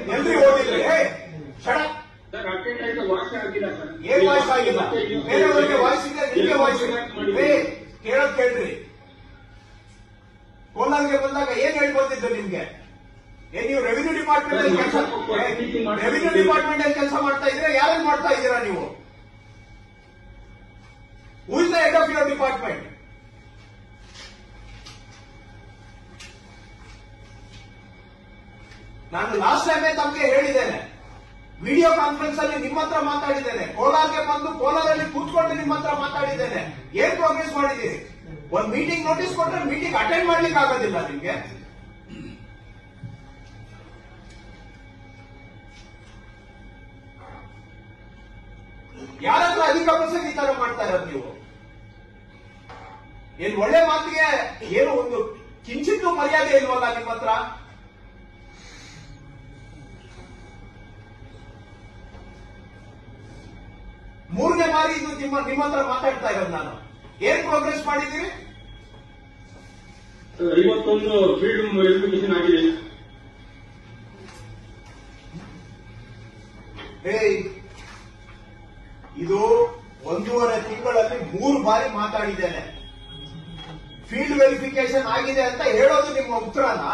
ಎಲ್ರಿ ಓದಿದ್ರೆ ಶಡ ಸರ್ ಅಟೆಂಡ್ ಆಯ್ತು ವಾಯ್ಸ್ ಆಗಿಲ್ಲ ಸರ್ ಏನ್ ವಾಯ್ಸ್ ಆಗಿಲ್ಲ ಬೇರೆಯವರಿಗೆ ವಾಯ್ಸ್ ಇದೆ ನಿಮ್ಗೆ ವಾಯ್ಸ್ ಇದೆ ಏ, ಕೇಳೋದ್ ಕೇಳ್ರಿ ಕೋಲಾರ್ಗೆ ಬಂದಾಗ ಏನ್ ಹೇಳಿ ಬಂದಿದ್ದು ನಿಮ್ಗೆ ಏ ನೀವು ರೆವಿನ್ಯೂ ಡಿಪಾರ್ಟ್ಮೆಂಟ್ ಅಲ್ಲಿ ಕೆಲಸ ರೆವಿನ್ಯೂ ಡಿಪಾರ್ಟ್ಮೆಂಟ್ ಅಲ್ಲಿ ಕೆಲಸ ಮಾಡ್ತಾ ಇದ್ರೆ ಯಾರಲ್ಲಿ ಮಾಡ್ತಾ ಇದ್ದೀರಾ ನೀವು who is the head of your department ನಾನು ಲಾಸ್ಟ್ ಟೈಮೇ ತಮಗೆ ಹೇಳಿದ್ದೇನೆ ವಿಡಿಯೋ ಕಾನ್ಫರೆನ್ಸ್ ಅಲ್ಲಿ ನಿಮ್ಮ ಹತ್ರ ಮಾತಾಡಿದ್ದೇನೆ ಕೋಲಾರ್ಗೆ ಬಂದು ಕೋಲಾರಲ್ಲಿ ಕೂತ್ಕೊಂಡು ನಿಮ್ಮ ಹತ್ರ ಮಾತಾಡಿದ್ದೇನೆ ಏನ್ ಪ್ರೋಗ್ರೆಸ್ ಮಾಡಿದ್ದೀರಿ ಒಂದ್ ಮೀಟಿಂಗ್ ನೋಟಿಸ್ ಕೊಟ್ರೆ ಮೀಟಿಂಗ್ ಅಟೆಂಡ್ ಮಾಡ್ಲಿಕ್ಕೆ ಆಗೋದಿಲ್ಲ ನಿಮ್ಗೆ ಯಾರತ್ರ ಅಧಿಕ ಪ್ರಸಂಗ ಈ ತರ ಮಾಡ್ತಾ ಇರೋದು ನೀವು ಏನ್ ಒಳ್ಳೆ ಮಾತಿಗೆ ಏನು ಒಂದು ಕಿಂಚಿತ್ತು ಮರ್ಯಾದೆ ಇಲ್ವಲ್ಲ ನಿಮ್ಮ ಹತ್ರ ಮೂರನೇ ಬಾರಿ ಇದು ನಿಮ್ಮ ನಿಮ್ಮ ಹತ್ರ ಮಾತಾಡ್ತಾ ಇರೋದು ನಾನು ಏನ್ ಪ್ರೋಗ್ರೆಸ್ ಮಾಡಿದ್ದೀರಿ ಸರ್, ಐವತ್ತೊಂದು ಫೀಲ್ಡ್ ವೆರಿಫಿಕೇಶನ್ ಆಗಿದೆ ಏಯ್ ಇದು ಒಂದೂವರೆ ತಿಂಗಳಲ್ಲಿ ಮೂರು ಬಾರಿ ಮಾತಾಡಿದ್ದೇನೆ ಫೀಲ್ಡ್ ವೆರಿಫಿಕೇಶನ್ ಆಗಿದೆ ಅಂತ ಹೇಳೋದು ನಿಮ್ಮ ಉತ್ತರನ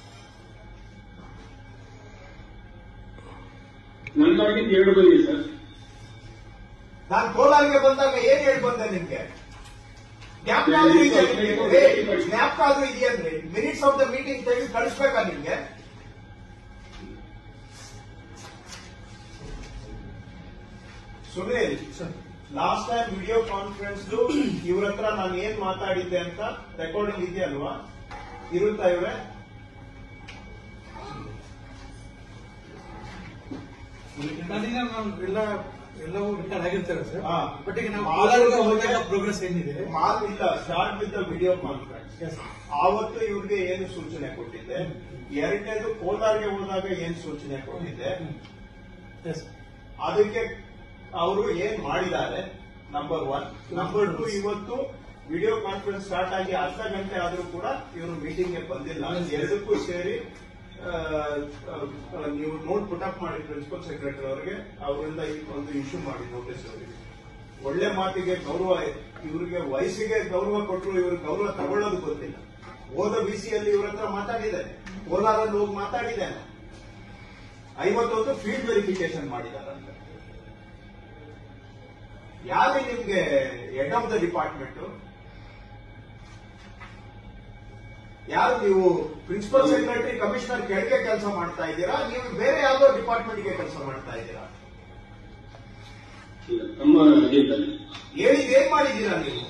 ನಂದಾಗಿದ್ದು ಎರಡು ಬಂದಿದೆ ಸರ್ ನಾನು ಕೋಲಾರ್ಗೆ ಬಂದಾಗ ಏನ್ ಹೇಳಿ ಬಂದೆ ನಿಮ್ಗೆ ಜ್ಞಾಪಕ ಆದ್ರೂ ಇದೆಯಾ ನಿಮ್ಗೆ? ಏಯ್, ಜ್ಞಾಪಕ ಆದ್ರೂ ಇದೆಯನ್ರಿ ಮಿನಿಟ್ಸ್ ಆಫ್ ದ ಮೀಟಿಂಗ್ ತೆಗೆದು ಕಳಿಸ್ಬೇಕಾ ನಿಮ್ಗೆ Sunil last time video conference ಇವ್ರ ಹತ್ರ ನಾನು ಏನ್ ಮಾತಾಡಿದ್ದೆ ಅಂತ ರೆಕಾರ್ಡಿಂಗ್ ಇದೆಯಲ್ವಾ ಇರುತ್ತಾ ಇವ್ರೆ ನಾನೀಗ ನಾವು ಎಲ್ಲ ಎಲ್ಲವೂ ರೆಕಾರ್ಡ್ ಆಗಿರ್ತಾರೆ ಸರ್ ಹಾ. ಬಟ್ ಈಗ ನಾವು ಮಾಲ್ ಕೋಲಾರಿಗೆ ಹೋದಾಗ ಪ್ರೋಗ್ರೆಸ್ ಏನಿದೆ ಮಾಲ್ ಇಲ್ಲ start with the video conference Yes. ಆವತ್ತು ಇವ್ರಿಗೆ ಏನು ಸೂಚನೆ ಕೊಟ್ಟಿದ್ದೆ ಎರಡನೇದು ಕೋಲಾರ್ಗೆ ಹೋದಾಗ ಏನ್ ಸೂಚನೆ ಕೊಟ್ಟಿದ್ದೆ ಎಸ್ ಅದಕ್ಕೆ ಅವರು ಏನ್ ಮಾಡಿದ್ದಾರೆ ನಂಬರ್ ಒನ್ ನಂಬರ್ ಟು ಇವತ್ತು ವಿಡಿಯೋ ಕಾನ್ಫರೆನ್ಸ್ ಸ್ಟಾರ್ಟ್ ಆಗಿ ಅರ್ಧ ಗಂಟೆ ಆದ್ರೂ ಕೂಡ ಇವರು ಮೀಟಿಂಗ್ ಗೆ ಬಂದಿಲ್ಲ ಎರಡಕ್ಕೂ ಸೇರಿ ಆ, ಆ, ನೀವು ನೋಟ್ ಪುಟ್ ಅಪ್ ಮಾಡಿ ಪ್ರಿನ್ಸಿಪಲ್ ಸೆಕ್ರೆಟರಿ ಅವರಿಗೆ ಅವರಿಂದ ಈ ಒಂದು ಇಶ್ಯೂ ಮಾಡಿ ನೋಟಿಸ್ ಅವರಿಗೆ ಒಳ್ಳೆ ಮಾತಿಗೆ ಗೌರವ ಇವರಿಗೆ ವಯಸ್ಸಿಗೆ ಗೌರವ ಕೊಟ್ಟರು ಇವ್ರ ಗೌರವ ತಗೊಳ್ಳೋದು ಗೊತ್ತಿಲ್ಲ ಹೋದ ಬಿಸಿಯಲ್ಲಿ ಇವ್ರ ಹತ್ರ ಮಾತಾಡಿದ್ದೇನೆ ಕೋಲಾರಲ್ಲಿ ಹೋಗಿ ಮಾತಾಡಿದ್ದೇನೆ ಐವತ್ತೊಂದು ಫೀಲ್ಡ್ ವೆರಿಫಿಕೇಶನ್ ಮಾಡಿದಾರಂತೆ ಯಾರು ನಿಮ್ಗೆ ಹೆಡ್ ಆಫ್ ದ ಡಿಪಾರ್ಟ್ಮೆಂಟ್ ಯಾರು ನೀವು ಪ್ರಿನ್ಸಿಪಲ್ ಸೆಕ್ರೆಟರಿ ಕಮಿಷನರ್ ಕೆಳಗೆ ಕೆಲಸ ಮಾಡ್ತಾ ಇದ್ದೀರಾ ನೀವು ಬೇರೆ ಯಾವ್ದೋ ಡಿಪಾರ್ಟ್ಮೆಂಟ್ಗೆ ಕೆಲಸ ಮಾಡ್ತಾ ಇದ್ದೀರಾ ಇಲ್ಲ, ನಮ್ಮ ಅಧೀನದಲ್ಲಿ ಹೇಳಿದ್ ಏನ್ ಮಾಡಿದ್ದೀರಾ ನೀವು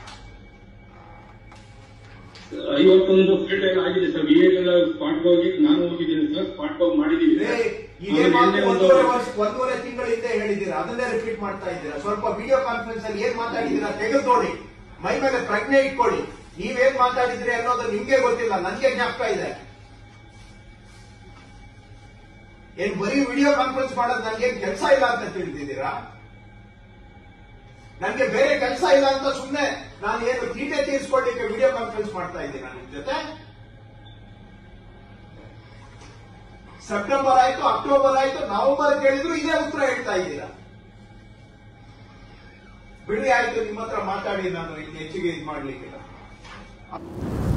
ಐವತ್ತೊಂದು ಫೀಲ್ಡ್ ಎಲ್ಲ ಆಗಿದೆ ಸರ್ ವಿಎಲ್ಲ ಸ್ಪಾಟ್ ಹೋಗಿ ನಾನು ಹೋಗಿದ್ದೀನಿ ಸರ್ ಸ್ಪಾಟ್ ಹೋಗಿ ಮಾಡಿದ್ದೀವಿ ಇದೇ ಸರ್. ಇದೇ ಆಮೇಲೆ ಮಾತು ನಿನ್ನೆ ಒಂದು ಒಂದೂವರೆ ವರ್ಷ ಒಂದೂವರೆ ತಿಂಗಳ ಹಿಂದೆ ಹೇಳಿದ್ದೀರಾ ಅದನ್ನೇ ರಿಪೀಟ್ ಮಾಡ್ತಾ ಇದ್ದೀರಾ ಸ್ವಲ್ಪ ವಿಡಿಯೋ ಕಾನ್ಫರೆನ್ಸ್ ಅಲ್ಲಿ ಏನ್ ಮಾತಾಡಿದ್ದೀರಾ ತೆಗೆದು ನೋಡಿ ಮೈ ಮೇಲೆ ಪ್ರಜ್ಞೆ ಇಟ್ಕೊಳ್ಳಿ ನೀವೇನ್ ಮಾತಾಡಿದ್ರಿ ಅನ್ನೋದು ನಿಮ್ಗೆ ಗೊತ್ತಿಲ್ಲ ನನ್ಗೆ ಜ್ಞಾಪಕ ಇದೆ ಏನ್ ಬರೀ ವಿಡಿಯೋ ಕಾನ್ಫರೆನ್ಸ್ ಮಾಡೋದು ನನ್ಗೆ ಕೆಲಸ ಇಲ್ಲ ಅಂತ ತಿಳಿದಿದ್ದೀರಾ ನನ್ಗೆ ಬೇರೆ ಕೆಲಸ ಇಲ್ಲ ಅಂತ ಸುಮ್ನೆ ನಾನು ಏನು ತೀಟೆ ತೀರಿಸ್ಕೊಳ್ಳಿಕ್ಕೆ ವಿಡಿಯೋ ಕಾನ್ಫರೆನ್ಸ್ ಮಾಡ್ತಾ ಇದ್ದೀರಾ ನಿಮ್ ಜೊತೆ ಸೆಪ್ಟೆಂಬರ್ ಆಯ್ತು ಅಕ್ಟೋಬರ್ ಆಯ್ತು ನವೆಂಬರ್ ಕೇಳಿದ್ರು ಇದೇ ಉತ್ತರ ಹೇಳ್ತಾ ಇದ್ದೀರಾ ಬಿಡಿ ಆಯ್ತು ನಿಮ್ಮ ಹತ್ರ ಮಾತಾಡಿ ನಾನು ಇನ್ನು ಹೆಚ್ಚಿಗೆ ಇದು ಮಾಡ್ಲಿಕ್ಕಿಲ್ಲ